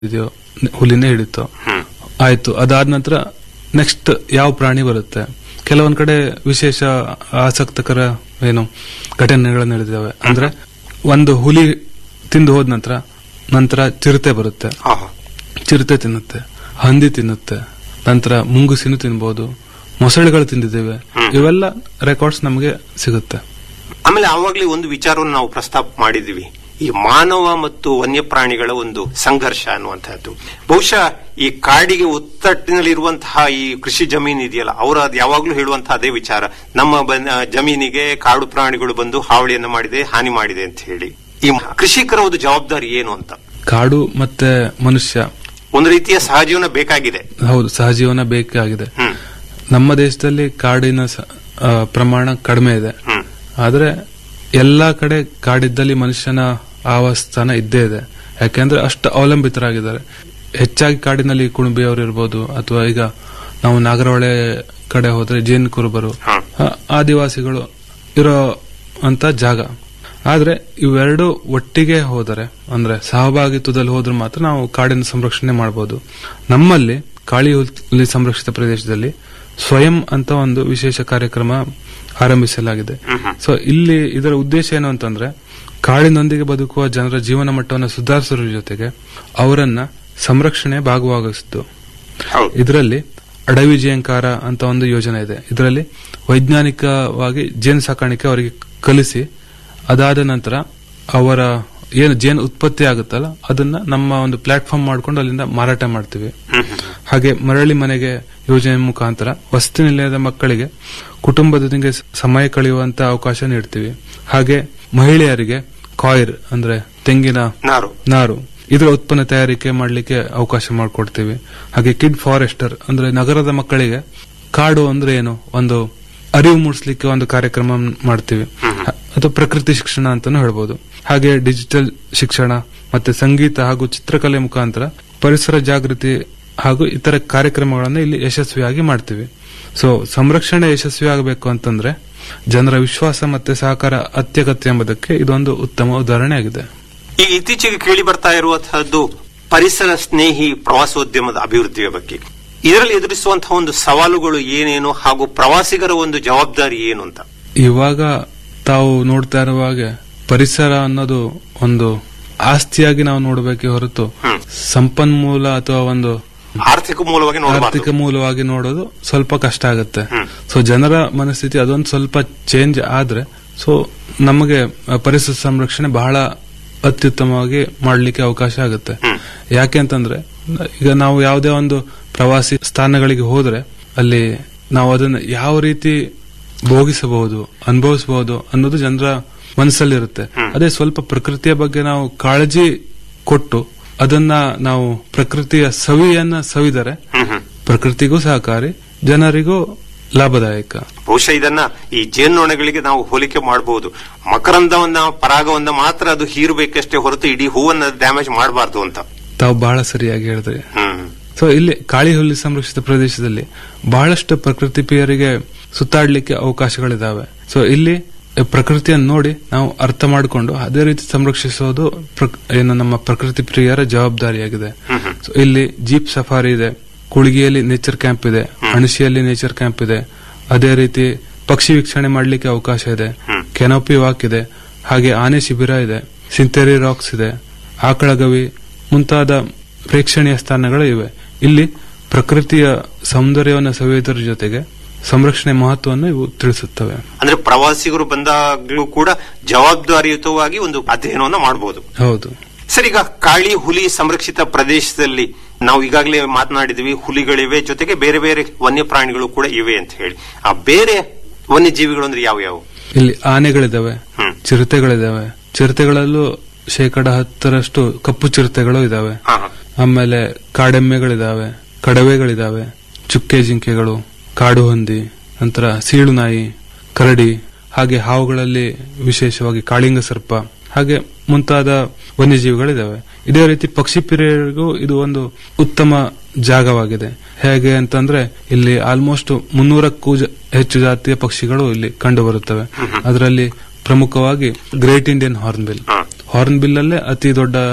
ಇದೆಯೋ ಹುಲಿನೇ ಹಿಡಿತೋ ಹ್ಮ್ ಆಯ್ತು ಅದಾದ ನಂತರ ನೆಕ್ಸ್ಟ್ ಯಾವ ಪ್ರಾಣಿ ಬರುತ್ತೆ ಕೆಲವೊಂದ್ ಕಡೆ ವಿಶೇಷ ಆಸಕ್ತಕರ ಏನು ಘಟನೆಗಳು ನಡೆದಿದ್ದಾವೆ ಅಂದ್ರೆ ಒಂದು ಹುಲಿ ತಿಂದು ಹೋದ ನಂತರ ನಂತರ ಚಿರತೆ ಬರುತ್ತೆ ಆಹಾ. ಚಿರತೆ ತಿನ್ನುತ್ತೆ ಹಂದಿ ತಿನ್ನುತ್ತೆ ನಂತರ ಮುಂಗುಸಿನೂ ತಿನ್ಬಹುದು ಮೊಸಳೆಗಳು ತಿಂದಿದ್ದೇವೆ ಇವೆಲ್ಲ ರೆಕಾರ್ಡ್ಸ್ ನಮಗೆ ಸಿಗುತ್ತೆ ಆಮೇಲೆ ಆವಾಗಲೇ ಒಂದು ವಿಚಾರವನ್ನು ನಾವು ಪ್ರಸ್ತಾಪ ಮಾಡಿದ್ವಿ ಈ ಮಾನವ ಮತ್ತು ವನ್ಯಪ್ರಾಣಿಗಳ ಒಂದು ಸಂಘರ್ಷ ಅನ್ನುವಂತಹದ್ದು ಬಹುಶಃ ಈ ಕಾಡಿಗೆ ಒತ್ತಟ್ಟಿನಲ್ಲಿರುವಂತಹ ಈ ಕೃಷಿ ಜಮೀನು ಇದೆಯಲ್ಲ ಅವರು ಅದು ಯಾವಾಗ್ಲೂ ಹೇಳುವಂತಹ ಅದೇ ವಿಚಾರ ನಮ್ಮ ಬನ್- ಜಮೀನಿಗೆ ಕಾಡು ಪ್ರಾಣಿಗಳು ಬಂದು ಹಾವಳಿಯನ್ನು ಮಾಡಿದೆ ಹಾನಿ ಮಾಡಿದೆ ಅಂತ ಹೇಳಿ ಈ ಕೃಷಿಕರ ಒಂದು ಜವಾಬ್ದಾರಿ ಏನು ಅಂತ ಕಾಡು ಮತ್ತೆ ಮನುಷ್ಯ ಒಂದು ರೀತಿಯ ಸಹಜೀವನ ಬೇಕಾಗಿದೆ ಹೌದು ಸಹಜೀವನ ಬೇಕಾಗಿದೆ ಹ್ಮ್ ನಮ್ಮ ದೇಶದಲ್ಲಿ ಕಾಡಿನ ಸ- ಆ, ಪ್ರಮಾಣ ಕಡಿಮೆ ಇದೆ ಹ್ಮ್ ಆದ್ರೆ ಎಲ್ಲಾ ಕಡೆ ಕಾಡಿದ್ದಲ್ಲಿ ಮನುಷ್ಯನ ಆವಾಸ್ಥಾನ ಇದ್ದೇ ಇದೆ ಯಾಕೆಂದ್ರೆ ಅಷ್ಟು ಅವಲಂಬಿತರಾಗಿದ್ದಾರೆ ಹೆಚ್ಚಾಗಿ ಕಾಡಿನಲ್ಲಿ ಕುಣಬಿಯವರು ಇರ್ಬೋದು ಅಥವಾ ಈಗ ನಾವು ನಾಗರಹೊಳೆ ಕಡೆ ಹೋದ್ರೆ ಜೇನು ಕುರುಬರು ಹಾ. ಆ, ಆದಿವಾಸಿಗಳು ಇರೋ ಅಂತ ಜಾಗ ಆದ್ರೆ ಇವೆರಡು ಒಟ್ಟಿಗೆ ಹೋದರೆ ಅಂದ್ರೆ ಸಹಭಾಗಿತ್ವದಲ್ಲಿ ಹೋದ್ರೆ ಮಾತ್ರ ನಾವು ಕಾಡಿನ ಸಂರಕ್ಷಣೆ ಮಾಡಬಹುದು ನಮ್ಮಲ್ಲಿ ಕಾಳಿ ಹುಲಿ ಸಂರಕ್ಷಿತ ಪ್ರದೇಶದಲ್ಲಿ ಸ್ವಯಂ ಅಂತ ಒಂದು ವಿಶೇಷ ಕಾರ್ಯಕ್ರಮ ಆರಂಭಿಸಲಾಗಿದೆ ಸೊ ಇಲ್ಲಿ ಇದರ ಉದ್ದೇಶ ಏನು ಅಂತಂದ್ರೆ ಕಾಡಿನೊಂದಿಗೆ ಬದುಕುವ ಜನರ ಜೀವನ ಮಟ್ಟವನ್ನು ಸುಧಾರಿಸುವ ಜೊತೆಗೆ ಅವರನ್ನ ಸಂರಕ್ಷಣೆ ಭಾಗವಾಗಿಸಿದ್ದು ಹೌದು ಇದರಲ್ಲಿ ಅಡವಿ ಜೇಂಕಾರ ಅಂತ ಒಂದು ಯೋಜನೆ ಇದೆ ಇದರಲ್ಲಿ ವೈಜ್ಞಾನಿಕವಾಗಿ ಜೇನು ಸಾಕಾಣಿಕೆ ಅವರಿಗೆ ಕಲಿಸಿ ಅದಾದ ನಂತರ ಅವರ ಏನು ಜೇನು ಉತ್ಪತ್ತಿ ಆಗುತ್ತಲ್ಲ ಅದನ್ನ ನಮ್ಮ ಒಂದು ಪ್ಲಾಟ್ಫಾರ್ಮ್ ಮಾಡ್ಕೊಂಡು ಅಲ್ಲಿಂದ ಮಾರಾಟ ಮಾಡ್ತೀವಿ ಹ್ಮ್ ಹ್ಮ್ ಹಾಗೆ ಮರಳಿ ಮನೆಗೆ ಯೋಜನೆ ಮುಖಾಂತರ ವಸತಿ ನಿಲಯದ ಮಕ್ಕಳಿಗೆ ಕುಟುಂಬದೊಂದಿಗೆ ಸಮಯ ಕಳೆಯುವಂತ ಅವಕಾಶ ನೀಡ್ತೀವಿ ಹಾಗೆ ಮಹಿಳೆಯರಿಗೆ ಕಾಯಿರ್ ಅಂದ್ರೆ ತೆಂಗಿನ ನಾರು ನಾರು ಇದರ ಉತ್ಪನ್ನ ತಯಾರಿಕೆ ಮಾಡಲಿಕ್ಕೆ ಅವಕಾಶ ಮಾಡಿಕೊಡ್ತೀವಿ ಹಾಗೆ ಕಿಡ್ ಫಾರೆಸ್ಟರ್ ಅಂದ್ರೆ ನಗರದ ಮಕ್ಕಳಿಗೆ ಕಾಡು ಅಂದ್ರೆ ಏನು ಒಂದು ಅರಿವು ಮೂಡಿಸ್ಲಿಕ್ಕೆ ಒಂದು ಕಾರ್ಯಕ್ರಮ ಮಾಡ್ತೀವಿ ಹ- ಅಥವಾ ಪ್ರಕೃತಿ ಶಿಕ್ಷಣ ಅಂತಾನು ಹೇಳ್ಬೋದು ಹಾಗೆ ಡಿಜಿಟಲ್ ಶಿಕ್ಷಣ ಮತ್ತೆ ಸಂಗೀತ ಹಾಗೂ ಚಿತ್ರಕಲೆ ಮುಖಾಂತರ ಪರಿಸರ ಜಾಗೃತಿ ಹಾಗೂ ಇತರ ಕಾರ್ಯಕ್ರಮಗಳನ್ನು ಇಲ್ಲಿ ಯಶಸ್ವಿಯಾಗಿ ಮಾಡ್ತೀವಿ ಸೊ ಸಂರಕ್ಷಣೆ ಯಶಸ್ವಿ ಆಗಬೇಕು ಅಂತಂದ್ರೆ ಜನರ ವಿಶ್ವಾಸ ಮತ್ತೆ ಸಹಕಾರ ಅತ್ಯಗತ್ಯ ಎಂಬುದಕ್ಕೆ ಇದೊಂದು ಉತ್ತಮ ಉದಾಹರಣೆ ಆಗಿದೆ ಈಗ ಇತ್ತೀಚೆಗೆ ಕೇಳಿ ಬರ್ತಾ ಇರುವಂತಹದ್ದು ಪರಿಸರ ಸ್ನೇಹಿ ಪ್ರವಾಸೋದ್ಯಮದ ಅಭಿವೃದ್ಧಿಯ ಬಗ್ಗೆ ಇದರಲ್ಲಿ ಎದುರಿಸುವಂತಹ ಒಂದು ಸವಾಲುಗಳು ಏನೇನು ಹಾಗೂ ಪ್ರವಾಸಿಗರ ಒಂದು ಜವಾಬ್ದಾರಿ ಏನು ಅಂತ ಇವಾಗ ತಾವು ನೋಡ್ತಾ ಇರುವಾಗ ಪರಿಸರ ಅನ್ನೋದು ಒಂದು ಆಸ್ತಿಯಾಗಿ ನಾವು ನೋಡಬೇಕೆ ಹೊರತು ಹ್ಮ್. ಸಂಪನ್ಮೂಲ ಅಥವಾ ಒಂದು ಆರ್ಥಿಕ ಮೂಲವಾಗಿ ನೋಡಬಾರ್ದು ಆರ್ಥಿಕ ಮೂಲವಾಗಿ ನೋಡೋದು ಸ್ವಲ್ಪ ಕಷ್ಟ ಆಗುತ್ತೆ ಹ್ಮ್. ಸೊ ಜನರ ಮನಸ್ಥಿತಿ ಅದೊಂದು ಸ್ವಲ್ಪ ಚೇಂಜ್ ಆದ್ರೆ ಸೊ ನಮಗೆ ಆ, ಪರಿಸರ ಸಂರಕ್ಷಣೆ ಬಹಳ ಅತ್ಯುತ್ತಮವಾಗಿ ಮಾಡಲಿಕ್ಕೆ ಅವಕಾಶ ಆಗುತ್ತೆ ಹ್ಮ್. ಯಾಕೆ ಅಂತಂದ್ರೆ ಈಗ ನಾವು ಯಾವುದೇ ಒಂದು ಪ್ರವಾಸಿ ಸ್ಥಾನಗಳಿಗೆ ಹೋದ್ರೆ ಅಲ್ಲಿ ನಾವು ಅದನ್ನ ಯಾವ ರೀತಿ ಭೋಗಿಸಬಹುದು ಅನುಭವಿಸಬಹುದು ಅನ್ನೋದು ಜನರ ಮನಸ್ಸಲ್ಲಿರುತ್ತೆ ಅದೇ ಸ್ವಲ್ಪ ಪ್ರಕೃತಿಯ ಬಗ್ಗೆ ನಾವು ಕಾಳಜಿ ಕೊಟ್ಟು ಅದನ್ನ ನಾವು ಪ್ರಕೃತಿಯ ಸವಿಯನ್ನ ಸವಿದರೆ ಹ್ಮ್ ಹ್ಮ್. ಪ್ರಕೃತಿಗೂ ಸಹಕಾರಿ ಜನರಿಗೂ ಲಾಭದಾಯಕ ಬಹುಶಃ ಇದನ್ನ ಈ ಜೇನ್ನೊಣಗಳಿಗೆ ನಾವು ಹೋಲಿಕೆ ಮಾಡಬಹುದು ಮಕರಂದವನ್ನ ಪರಾಗವನ್ನ ಮಾತ್ರ ಅದು ಹೀರಬೇಕಷ್ಟೇ ಹೊರತು ಇಡೀ ಹೂವನ್ನ ಡ್ಯಾಮೇಜ್ ಮಾಡಬಾರ್ದು ಅಂತ ತಾವು ಬಹಳ ಸರಿಯಾಗಿ ಹೇಳಿದ್ರಿ ಹ್ಮ್ ಸೊ ಇಲ್ಲಿ ಕಾಳಿ ಹುಲಿ ಸಂರಕ್ಷಿತ ಪ್ರದೇಶದಲ್ಲಿ ಬಹಳಷ್ಟು ಪ್ರಕೃತಿ ಪ್ರಿಯರಿಗೆ ಸುತ್ತಾಡ್ಲಿಕ್ಕೆ ಅವಕಾಶಗಳಿದಾವೆ ಸೊ ಇಲ್ಲಿ ಪ್ರಕೃತಿಯನ್ನು ನೋಡಿ ನಾವು ಅರ್ಥ ಮಾಡಿಕೊಂಡು ಅದೇ ರೀತಿ ಸಂರಕ್ಷಿಸೋದು ಪ್ರಕ್- ಏನು ನಮ್ಮ ಪ್ರಕೃತಿ ಪ್ರಿಯರ ಜವಾಬ್ದಾರಿಯಾಗಿದೆ ಸೊ ಇಲ್ಲಿ ಜೀಪ್ ಸಫಾರಿ ಇದೆ ಕುಳಿಗಿಯಲ್ಲಿ ನೇಚರ್ ಕ್ಯಾಂಪ್ ಇದೆ ಅಣಸಿಯಲ್ಲಿ ನೇಚರ್ ಕ್ಯಾಂಪ್ ಇದೆ ಅದೇ ರೀತಿ ಪಕ್ಷಿ ವೀಕ್ಷಣೆ ಮಾಡಲಿಕ್ಕೆ ಅವಕಾಶ ಇದೆ ಕೆನೋಪಿ ವಾಕ್ ಇದೆ ಹಾಗೆ ಆನೆ ಶಿಬಿರ ಇದೆ ಸಿಂತೆರಿ ರಾಕ್ಸ್ ಇದೆ ಆಕಳಗವಿ ಮುಂತಾದ ಪ್ರೇಕ್ಷಣೀಯ ಸ್ಥಾನಗಳು ಇವೆ ಇಲ್ಲಿ ಪ್ರಕೃತಿಯ ಸೌಂದರ್ಯವನ್ನು ಸವಿಯುವುದರ ಜೊತೆಗೆ ಸಂರಕ್ಷಣೆ ಮಹತ್ವವನ್ನು ಇವು ತಿಳಿಸುತ್ತವೆ ಅಂದ್ರೆ ಪ್ರವಾಸಿಗರು ಬಂದಾಗ್ಲೂ ಕೂಡ ಜವಾಬ್ದಾರಿಯುತವಾಗಿ ಒಂದು ಅಧ್ಯಯನವನ್ನ ಮಾಡಬಹುದು ಹೌದು ಸರ್ ಈಗ ಕಾಳಿ ಹುಲಿ ಸಂರಕ್ಷಿತ ಪ್ರದೇಶದಲ್ಲಿ ನಾವು ಈಗಾಗಲೇ ಮಾತನಾಡಿದ್ವಿ ಹುಲಿಗಳಿವೆ ಜೊತೆಗೆ ಬೇರೆ ಬೇರೆ ವನ್ಯಪ್ರಾಣಿಗಳು ಕೂಡ ಇವೆ ಅಂತ ಹೇಳಿ ಆ ಬೇರೆ ವನ್ಯಜೀವಿಗಳು ಅಂದ್ರೆ ಯಾವ ಯಾವ ಇಲ್ಲಿ ಆನೆಗಳಿದಾವೆ ಹ್ಮ್. ಚಿರತೆಗಳಿದಾವೆ ಚಿರತೆಗಳಲ್ಲೂ ಶೇಕಡ ಹತ್ತರಷ್ಟು ಕಪ್ಪು ಚಿರತೆಗಳು ಇದಾವೆ ಹಾ, ಹಾ. ಆಮೇಲೆ ಕಾಡೆಮ್ಮೆಗಳಿದಾವೆ ಕಡವೆಗಳಿದಾವೆ ಚುಕ್ಕೆ ಜಿಂಕೆಗಳು ಕಾಡು ಹಂದಿ ನಂತರ ಸೀಳು ನಾಯಿ ಕರಡಿ ಹಾಗೆ ಹಾವುಗಳಲ್ಲಿ ವಿಶೇಷವಾಗಿ ಕಾಳಿಂಗ ಸರ್ಪ ಹಾಗೆ ಮುಂತಾದ ವನ್ಯಜೀವಿಗಳಿದಾವೆ ಇದೇ ರೀತಿ ಪಕ್ಷಿ ಪ್ರಿಯರಿಗೂ ಇದು ಒಂದು ಉತ್ತಮ ಜಾಗವಾಗಿದೆ ಹೇಗೆ ಅಂತಂದ್ರೆ ಇಲ್ಲಿ ಆಲ್ಮೋಸ್ಟ್ ಮುನ್ನೂರಕ್ಕೂ ಜ- ಹೆಚ್ಚು ಜಾತಿಯ ಪಕ್ಷಿಗಳು ಇಲ್ಲಿ ಕಂಡು ಬರುತ್ತವೆ ಅದರಲ್ಲಿ ಪ್ರಮುಖವಾಗಿ ಗ್ರೇಟ್ ಇಂಡಿಯನ್ ಹಾರ್ನ್ಬಿಲ್ ಹಾ. ಹಾರ್ನ್ಬಿಲ್ ಅಲ್ಲೇ ಅತಿ ದೊಡ್ಡ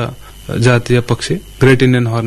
ಜಾತಿಯ ಪಕ್ಷಿ ಗ್ರೇಟ್ ಇಂಡಿಯನ್ ಹಾರ್ನ್